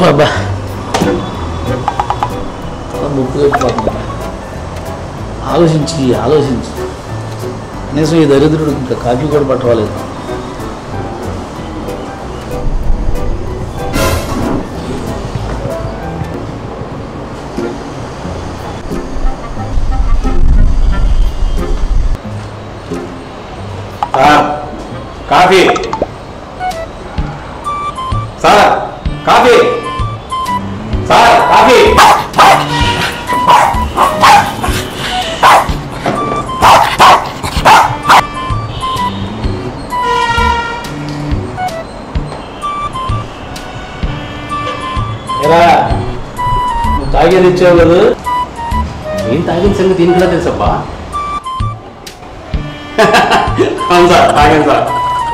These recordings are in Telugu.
అబ్బా ముక్కు అయిపోతుంది ఆలోచించి ఆలోచించి కనీసం ఈ దరిద్రుడు ఇంకా కాఫీ కూడా పట్టవాలేదు sir coffee sir coffee sir coffee ఎలా నువ్వు తాగేది ఇచ్చావు కదా ఏం తాగిన సంగతి దీనికి తెలుసప్పా అవును సార్ తాగాను సార్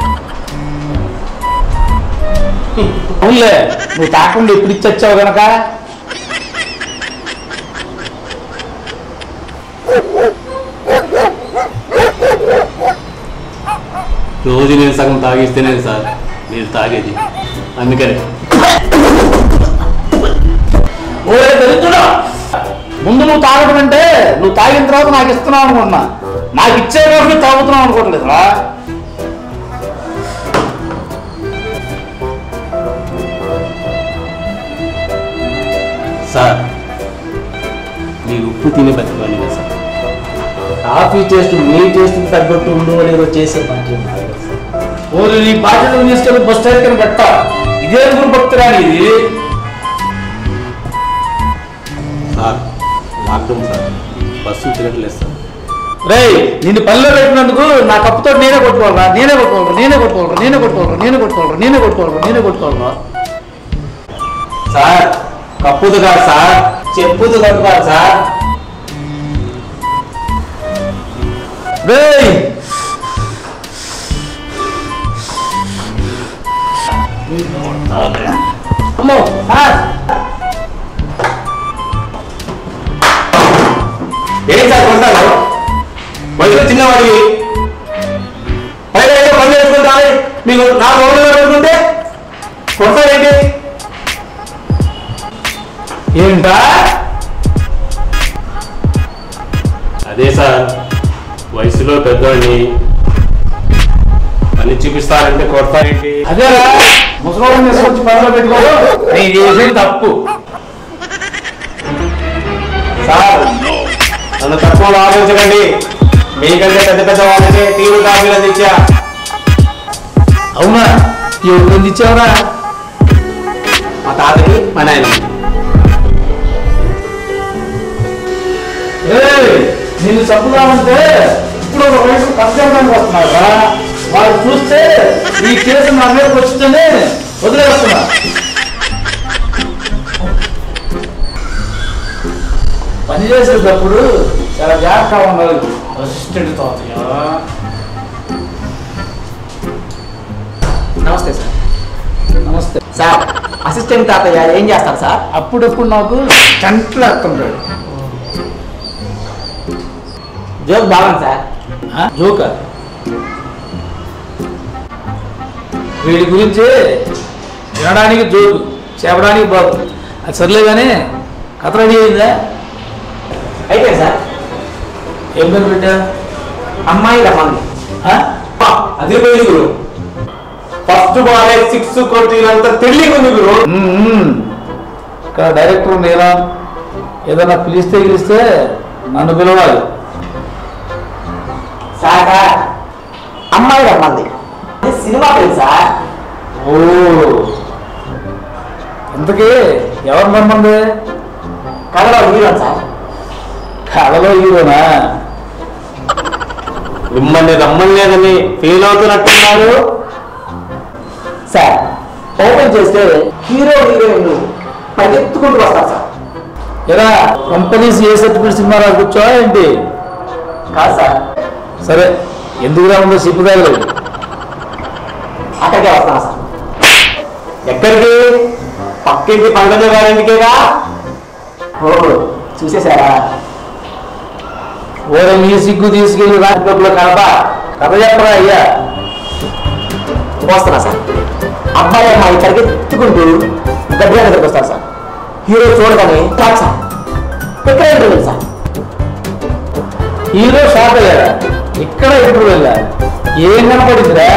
అవునులే నువ్వు తాకుండా ఎప్పుడు ఇచ్చొచ్చావు కనుక రోజు నేను సగం తాగిస్తేనే సార్ మీరు తాగేది అందుకని ఓరే దరిద్రుడా ముందు నువ్వు తాగడం అంటే నువ్వు తాగిన తర్వాత నాకు ఇస్తున్నావు అనుకుంటున్నా నాకు ఇచ్చే కాబట్టి తాగుతున్నావు అనుకోవట్లేదురా సార్ మీరు ఉప్పు తినే బతికోండి కదా సార్ కాఫీ టేస్ట్ మీ టేస్ట్ తగ్గట్టు ఉండు లేదో చేసే బాధ్యత నాది. ఓరి నీ బాధ్యతలు తీసుకెళ్ళి బస్ స్టాండ్ కింద పెట్టా ఇదే గురు భక్తురాని ఇది సార్ లాక్డౌన్ సార్ బస్సు తిరగలేదు సార్ రేయ్ నిన్ను పనిలో పెట్టినందుకు నా కప్పుతో నేనే కొట్టుకోవాలరా నేనే కొట్టుకోవాలరా నేనే కొట్టుకోవాలరా నేనే కొట్టుకోవాలరా నేనే కొట్టుకోవాలరా నేనే కొట్టుకోవాలరా నేనే కొట్టుకోవాలరా సార్ కప్పుదు కాదు సార్ చెప్పుదు కట్టుకోవాలి సార్ రేయ్ అమ్మో సార్ ఏం సార్ కొడతాను వయసు చిన్నవాడివి పైగా ఏదో పని చేసుకుంటాను మీకు నా రోడ్డు పెట్టుకుంటే కొడతారేంటి ఏంటా అదే సార్ వయసులో పెద్దవాడిని పని చూపిస్తారంటే కొడతారేంటి అదేరా ముసలోడిని తీసుకొచ్చి పనిలో పెట్టుకోడు నేను చేసేది తప్పు సార్ నన్ను తక్కువ ఆలోచించకండి మీకంటే పెద్ద పెద్ద వాళ్ళకి టీవీ కాఫీలు అందించా అవునా ఎవరు ఇచ్చావురా మా తాతకి మా నాయన ఏయ్, నిన్ను చంపుదామంటే ఇప్పుడు ఒక వయసు కష్టపడడానికి వస్తున్నారా వాళ్ళు చూస్తే ఈ కేసు నా మీదకి వచ్చిందని వదిలేస్తున్నా పని చేసేటప్పుడు చాలా జాగ్రత్తగా ఉండాలి అసిస్టెంట్ తాతయ్య నమస్తే సార్ నమస్తే సార్ అసిస్టెంట్ తాతయ్య ఏం చేస్తారు సార్ అప్పుడప్పుడు నాకు కంట్లు వస్తుంటాడు జోక్ బాగుంది సార్ జోక వీడి గురించి వినడానికి జోకు చెప్పడానికి బాగుంది అది సర్లే కానీ కథ రెడీ అయిందా అయిపోయింది సార్ ఏం పేరు పెట్టా అమ్మాయి రమ్మంది ఆ? అది పోయింది గురు ఫస్ట్ బాల్ సిక్స్ కొట్టినంత తెలియక ఉంది గురు ఉమ్, ఉమ్. ఇక్కడ డైరెక్టర్ నేనా ఏదైనా పిలిస్తే పిలిస్తే నన్ను పిలవాలి సార్ సార్ అమ్మాయి రమ్మంది ఇది సినిమా పేరు సార్ ఓ ఇంతకీ ఎవరు రమ్మంది కథలో హీరో సార్ కళలో హీరోనా మిమ్మల్ని రమ్మలేదని ఫీల్ అవుతున్నట్టున్నారు సార్ ఓపెన్ చేస్తే హీరో హీరోయిన్ పరిగెత్తుకుంటూ వస్తారు సార్ ఎలా కంపెనీస్ ఏ సర్టిఫికేట్ సినిమా రాకొచ్చా ఏంటి కాదు సార్ సరే ఎందుకురా ఉందో చెప్పు తగలేదు అక్కడికే వస్తాను సార్ ఎక్కడికి పక్కింటి పంకజ గారింటికేగా ఓహో చూసేశారా ఓరే మీ సిగ్గు తీసుకెళ్ళి రాకపోతే కడప కథ చెప్పరా అయ్యా వస్తున్నా సార్ అబ్బాయి అమ్మాయి పరిగెత్తుకుంటూ గట్టిగా దగ్గరకు వస్తారు సార్ హీరో చూడగానే షాక్ సార్ ఇక్కడ ఇంటర్వ్యూ సార్ హీరో షాక్ అయ్యారా ఇక్కడ ఇప్పుడు వెళ్ళా ఏం కనపడిందిరా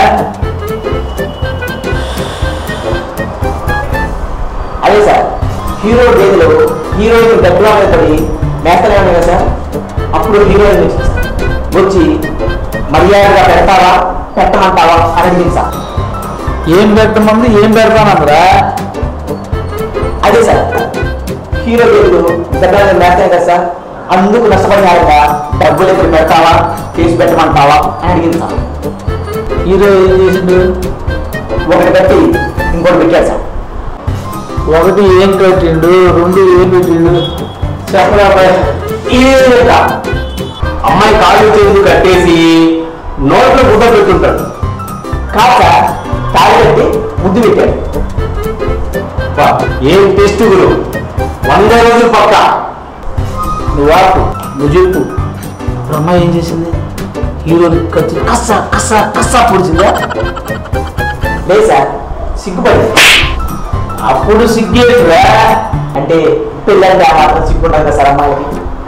అదే సార్ హీరో గేదెలో హీరోయిన్ డబ్బులా మీద పడి మేస్తలే ఉన్నాయి కదా సార్ అప్పుడు హీరోయిన్ వచ్చింది సార్ వచ్చి మర్యాదగా పెడతావా పెట్టమంటావా అని అడిగింది సార్ ఏం పెట్టమంది ఏం పెడతానందరా అదే సార్ హీరో గేదెలు డబ్బుల మీద మేస్తాయి కదా సార్ అందుకు నష్టపడినారుగా డబ్బులు ఎప్పుడు పెడతావా కేసు పెట్టమంటావా అని అడిగింది సార్ హీరో ఏం చేసిండు ఒకటి పెట్టి ఇంకోటి పెట్టాడు సార్ ఒకటి ఏం కట్టిండు రెండు ఏం పెట్టిండు చెప్పరా అబ్బాయి ఇది లెక్క. అమ్మాయి కాళ్ళు చేతులు కట్టేసి నోట్లో గుడ్డ పెట్టుంటాడు కాదు సార్ తాళి పెట్టి ముద్దు పెట్టాడు అబ్బా, ఏం టెస్ట్ గురు వంద రోజులు పక్క నువ్వు ఆపు నువ్వు చెప్పు ఇప్పుడు అమ్మాయి ఏం చేసింది హీరో కత్తి కస్స కస్స కస్స పొడిచిందా లేదు సార్ సిగ్గుపడింది అప్పుడు సిగ్గేట్రా అంటే పిల్లలకి ఆ మాత్రం సిగ్గుంటుంది కదా సార్ అమ్మాయికి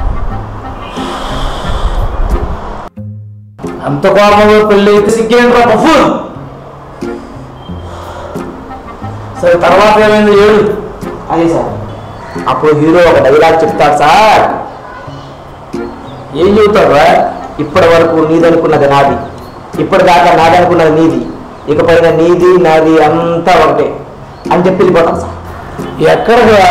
అంత కోపంలో పెళ్ళి అయితే సిగ్గేంట్రా బఫు సరే తర్వాత ఏమైంది ఏడు అదే సార్ అప్పుడు హీరో ఒక డైలాగ్ చెప్తాడు సార్ ఏం చెబుతారా ఇప్పటి వరకు నీదనుకున్నది నాది ఇప్పటిదాకా నాదనుకున్నది నీది ఇకపైన నీది నాది అంతా ఒకటే అని చెప్పి వెళ్ళిపోతాం సార్ ఎక్కడగా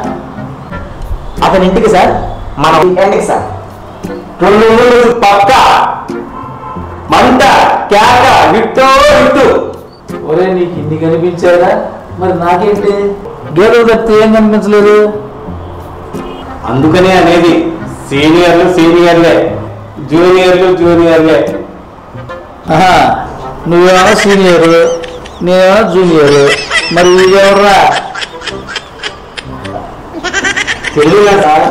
అతని ఇంటికి సార్ మనం ఎండికి సార్ రెండు రోజులు పక్క మంట కేక విట్టో విట్టు ఒరే నీకు ఇన్ని కనిపించారా మరి నాకేంటి గేదె తప్పితే ఏం కనిపించలేదు అందుకనే అనేది సీనియర్లు సీనియర్లే జూనియర్లు జూనియర్లే ఆహా, నువ్వేమో సీనియర్ నేనేమో జూనియర్ మరి వీడెవర్రా తెలియదా సార్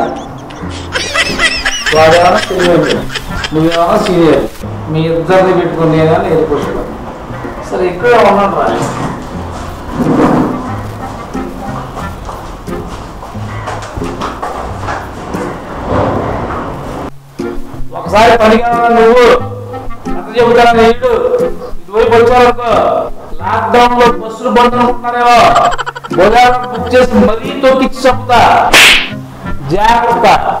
వాడేమో సీనియర్ నువ్వేమో సీనియర్ మీ ఇద్దరిని పెట్టుకుని నేనా నేర్పుతాను సరే ఇక్కడ ఉన్నాను రా ఒకసారి పనిగా నువ్వు అంత చెబుతాను నీడు ఇటువైపు వచ్చారనుకో లాక్డౌన్ లో బస్సులు బంద్ అనుకుంటున్నారేమో భోజనం బుక్ చేసి మరీ తొక్కిచ్చి చెప్తా జాగ్రత్త